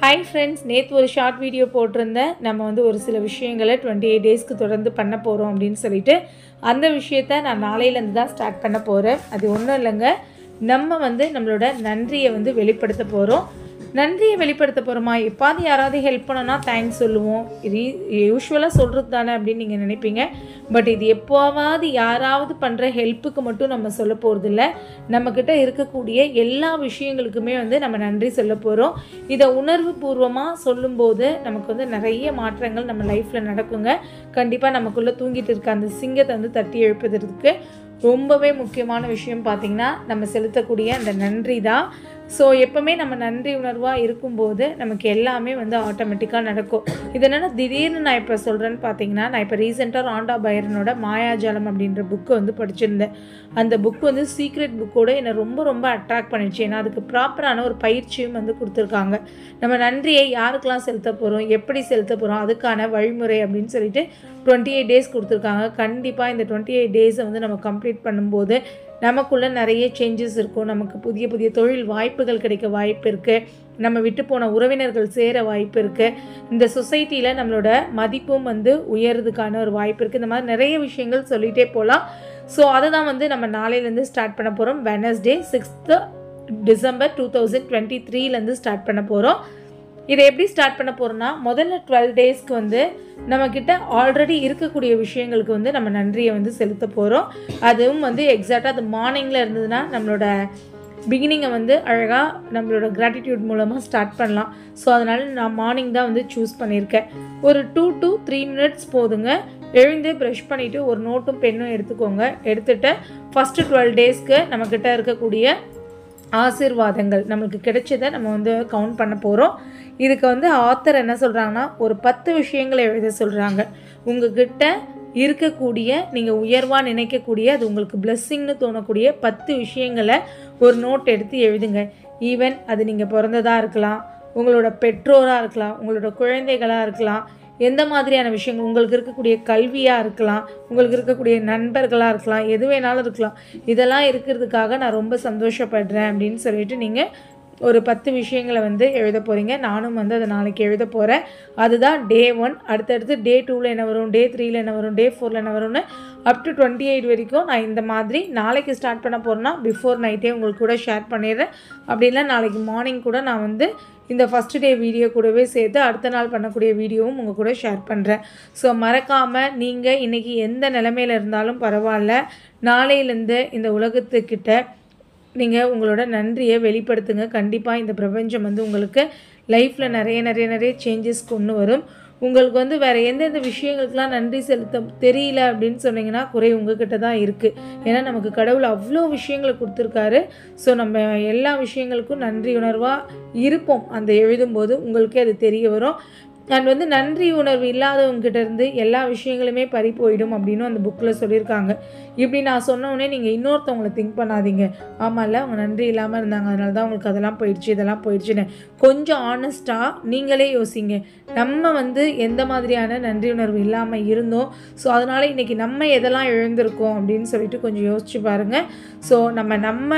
hi friends நேற்று ஒரு short video போட்டிருந்தேன் நம்ம வந்து ஒரு சில விஷயங்களை டுவெண்ட்டி எயிட் டேஸ்க்கு தொடர்ந்து பண்ண போகிறோம் அப்படின்னு சொல்லிட்டு அந்த விஷயத்த நான் நாளையிலேருந்து தான் ஸ்டார்ட் பண்ண போகிறேன் அது ஒன்றும் இல்லைங்க நம்ம வந்து நம்மளோட நன்றியை வந்து வெளிப்படுத்த போகிறோம் நன்றியை வெளிப்படுத்த போகிறோமா எப்பாவது யாராவது ஹெல்ப் பண்ணோன்னா தேங்க்ஸ் சொல்லுவோம் இது யூஸ்வலாக சொல்கிறது தானே அப்படின்னு நீங்கள் நினைப்பீங்க பட் இது எப்போவாவது யாராவது பண்ணுற ஹெல்ப்புக்கு மட்டும் நம்ம சொல்ல போகிறதில்ல நம்மக்கிட்ட இருக்கக்கூடிய எல்லா விஷயங்களுக்குமே வந்து நம்ம நன்றி சொல்ல போகிறோம் இதை உணர்வு பூர்வமாக சொல்லும்போது நமக்கு வந்து நிறைய மாற்றங்கள் நம்ம லைஃப்பில் நடக்குங்க கண்டிப்பாக நமக்குள்ளே தூங்கிட்டு இருக்க அந்த சிங்கத்தை வந்து தட்டி எழுப்பதற்கு ரொம்பவே முக்கியமான விஷயம் பார்த்திங்கன்னா நம்ம செலுத்தக்கூடிய அந்த நன்றி தான் ஸோ எப்போவுமே நம்ம நன்றி உணர்வாக இருக்கும்போது நமக்கு எல்லாமே வந்து ஆட்டோமேட்டிக்காக நடக்கும் இது என்னென்னா திடீர்னு நான் இப்போ சொல்கிறேன்னு பார்த்தீங்கன்னா நான் இப்போ ரீசெண்டாக ராண்டா பைரனோட மாயாஜாலம் அப்படின்ற புக்கு வந்து படிச்சிருந்தேன் அந்த புக் வந்து சீக்ரெட் புக்கோட என்னை ரொம்ப ரொம்ப அட்ராக்ட் பண்ணிடுச்சு ஏன்னா அதுக்கு ப்ராப்பரான ஒரு பயிற்சியும் வந்து கொடுத்துருக்காங்க நம்ம நன்றியை யாருக்கெல்லாம் செலுத்த போகிறோம் எப்படி செலுத்த போகிறோம் அதுக்கான வழிமுறை அப்படின்னு சொல்லிட்டு டுவெண்ட்டி எயிட் டேஸ் கொடுத்துருக்காங்க கண்டிப்பாக இந்த டுவெண்ட்டி எயிட் டேஸை வந்து நம்ம கம்ப்ளீட் பண்ணும்போது நமக்குள்ளே நிறைய சேஞ்சஸ் இருக்கும் நமக்கு புதிய புதிய தொழில் வாய்ப்புகள் கிடைக்க வாய்ப்பு இருக்குது நம்ம விட்டு போன உறவினர்கள் சேர வாய்ப்பு இருக்குது இந்த சொசைட்டியில் நம்மளோட மதிப்பும் வந்து உயர்றதுக்கான ஒரு வாய்ப்பு இருக்குது இந்த மாதிரி நிறைய விஷயங்கள் சொல்லிகிட்டே போகலாம் ஸோ அதை தான் வந்து நம்ம நாளையிலேருந்து ஸ்டார்ட் பண்ண போகிறோம் Wednesday sixth December two thousand twenty த்ரீலேருந்து ஸ்டார்ட் பண்ண போகிறோம் இதை எப்படி ஸ்டார்ட் பண்ண போகிறோம்னா முதல்ல டுவெல் டேஸ்க்கு வந்து நம்மக்கிட்ட ஆல்ரெடி இருக்கக்கூடிய விஷயங்களுக்கு வந்து நம்ம நன்றியை வந்து செலுத்த போகிறோம் அதுவும் வந்து எக்ஸாக்டாக அது மார்னிங்கில் இருந்ததுன்னா நம்மளோட பிகினிங்கை வந்து அழகாக நம்மளோட கிராட்டிடியூட் மூலமாக ஸ்டார்ட் பண்ணலாம் ஸோ அதனால் நான் மார்னிங் தான் வந்து சூஸ் பண்ணியிருக்கேன் ஒரு டூ டு த்ரீ மினிட்ஸ் போதுங்க எழுந்து ப்ரஷ் பண்ணிவிட்டு ஒரு நோட்டும் பெண்ணும் எடுத்துக்கோங்க எடுத்துகிட்டு ஃபஸ்ட்டு டுவெல் டேஸ்க்கு நம்மக்கிட்ட இருக்கக்கூடிய ஆசிர்வாதங்கள் நம்மளுக்கு கிடைச்சதை நம்ம வந்து கவுண்ட் பண்ண போகிறோம் இதுக்கு வந்து ஆத்தர் என்ன சொல்கிறாங்கன்னா ஒரு பத்து விஷயங்களை எழுத சொல்கிறாங்க உங்ககிட்ட இருக்கக்கூடிய நீங்கள் உயர்வாக நினைக்கக்கூடிய அது உங்களுக்கு பிளெஸ்ஸிங்னு தோணக்கூடிய பத்து விஷயங்களை ஒரு நோட் எடுத்து எழுதுங்க ஈவன் அது நீங்கள் பிறந்ததாக இருக்கலாம் உங்களோட பெற்றோராக இருக்கலாம் உங்களோட குழந்தைகளாக இருக்கலாம் எந்த மாதிரியான விஷயங்கள் உங்களுக்கு இருக்கக்கூடிய கல்வியாக இருக்கலாம் உங்களுக்கு இருக்கக்கூடிய நண்பர்களாக இருக்கலாம் எது வேணாலும் இருக்கலாம் இதெல்லாம் இருக்கிறதுக்காக நான் ரொம்ப சந்தோஷப்படுறேன் அப்படின்னு சொல்லிட்டு நீங்கள் ஒரு பத்து விஷயங்களை வந்து எழுத போகிறீங்க நானும் வந்து அதை நாளைக்கு எழுத போகிறேன் அதுதான் டே ஒன் அடுத்தடுத்து டே டூவில் என்ன வரும் டே த்ரீயில் என்ன வரும் டே ஃபோரில் என்ன வரும்னு அப் டு டுவெண்ட்டி எயிட் வரைக்கும் நான் இந்த மாதிரி நாளைக்கு ஸ்டார்ட் பண்ண போகிறேன்னா பிஃபோர் நைட்டே உங்களுக்கு கூட ஷேர் பண்ணிடுறேன் அப்படி இல்லை நாளைக்கு மார்னிங் கூட நான் வந்து இந்த ஃபஸ்ட்டு டே வீடியோ கூடவே சேர்த்து அடுத்த நாள் பண்ணக்கூடிய வீடியோவும் உங்கள் கூட ஷேர் பண்ணுறேன் ஸோ மறக்காமல் நீங்கள் இன்றைக்கி எந்த நிலமையில் இருந்தாலும் பரவாயில்ல நாளையிலேருந்து இந்த உலகத்துக்கிட்ட நீங்கள் உங்களோட நன்றியை வெளிப்படுத்துங்க கண்டிப்பாக இந்த பிரபஞ்சம் வந்து உங்களுக்கு லைஃப்பில் நிறைய நிறைய நிறைய சேஞ்சஸ் கொண்டு வரும் உங்களுக்கு வந்து வேறு எந்தெந்த விஷயங்களுக்கெல்லாம் நன்றி செலுத்த தெரியல அப்படின்னு சொன்னீங்கன்னா குறை உங்ககிட்ட தான் இருக்குது ஏன்னா நமக்கு கடவுள் அவ்வளோ விஷயங்களை கொடுத்துருக்காரு ஸோ நம்ம எல்லா விஷயங்களுக்கும் நன்றி உணர்வாக இருப்போம் அந்த எழுதும்போது உங்களுக்கே அது தெரிய வரும் அண்ட் வந்து நன்றி உணர்வு இல்லாதவங்ககிட்ட இருந்து எல்லா விஷயங்களுமே பறி போயிடும் அப்படின்னு அந்த புக்கில் சொல்லியிருக்காங்க இப்படி நான் சொன்னோடனே நீங்கள் இன்னொருத்தவங்களை திங்க் பண்ணாதீங்க ஆமாம்ல அவங்க நன்றி இல்லாமல் இருந்தாங்க அதனால தான் உங்களுக்கு அதெல்லாம் போயிடுச்சு இதெல்லாம் போயிடுச்சுன்னு கொஞ்சம் ஆனஸ்ட்டாக நீங்களே யோசிங்க நம்ம வந்து எந்த மாதிரியான நன்றி உணர்வு இல்லாமல் இருந்தோம் ஸோ அதனால் இன்றைக்கி நம்ம எதெல்லாம் எழுந்திருக்கோம் அப்படின்னு சொல்லிட்டு கொஞ்சம் யோசிச்சு பாருங்கள் ஸோ நம்ம நம்ம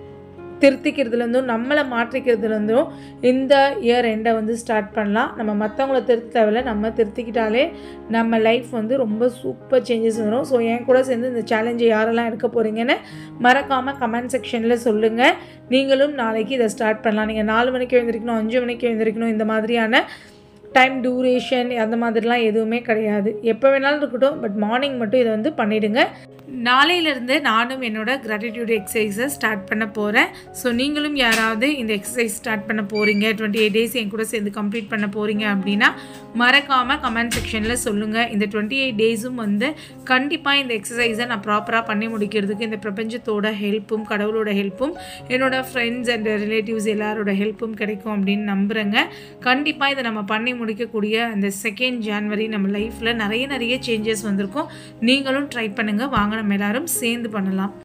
திருத்திக்கிறதுலேருந்தும் நம்மளை மாற்றிக்கிறதுலேருந்தும் இந்த இயர் எண்டை வந்து ஸ்டார்ட் பண்ணலாம் நம்ம மற்றவங்கள திருத்த தேவையில்ல நம்ம திருத்திக்கிட்டாலே நம்ம லைஃப் வந்து ரொம்ப சூப்பர் சேஞ்சஸ் வரும் ஸோ என் கூட சேர்ந்து இந்த சேலஞ்சை யாரெல்லாம் எடுக்க போகிறீங்கன்னு மறக்காமல் கமெண்ட் செக்ஷனில் சொல்லுங்கள் நீங்களும் நாளைக்கு இதை ஸ்டார்ட் பண்ணலாம் நீங்கள் நாலு மணிக்கு எழுந்திருக்கணும் அஞ்சு மணிக்கு எழுந்திருக்கணும் இந்த மாதிரியான டைம் டூரேஷன் அந்த மாதிரிலாம் எதுவுமே கிடையாது எப்போ வேணாலும் இருக்கட்டும் பட் மார்னிங் மட்டும் இதை வந்து பண்ணிவிடுங்க நாளையிலேருந்து நானும் என்னோட கிராட்டிடியூட் எக்ஸசைஸை ஸ்டார்ட் பண்ண போகிறேன் ஸோ நீங்களும் யாராவது இந்த எக்ஸசைஸ் ஸ்டார்ட் பண்ண போகிறீங்க டுவெண்ட்டி எயிட் டேஸ் என் கூட சேர்ந்து கம்ப்ளீட் பண்ண போகிறீங்க அப்படின்னா மறக்காமல் கமெண்ட் செக்ஷனில் சொல்லுங்கள் இந்த டுவெண்ட்டி எயிட் டேஸும் வந்து கண்டிப்பாக இந்த எக்ஸசைஸை நான் ப்ராப்பராக பண்ணி முடிக்கிறதுக்கு இந்த பிரபஞ்சத்தோட ஹெல்ப்பும் கடவுளோட ஹெல்ப்பும் என்னோட ஃப்ரெண்ட்ஸ் அண்ட் ரிலேட்டிவ்ஸ் எல்லாரோட ஹெல்ப்பும் கிடைக்கும் அப்படின்னு நம்புகிறேங்க கண்டிப்பாக இதை நம்ம பண்ணி முடிக்கக்கூடிய அந்த செகண்ட் ஜான்வரி நம்ம லைஃப்பில் நிறைய நிறைய சேஞ்சஸ் வந்திருக்கும் நீங்களும் ட்ரை பண்ணுங்கள் வாங்க நம்ம எல்லாரும் சேர்ந்து பண்ணலாம்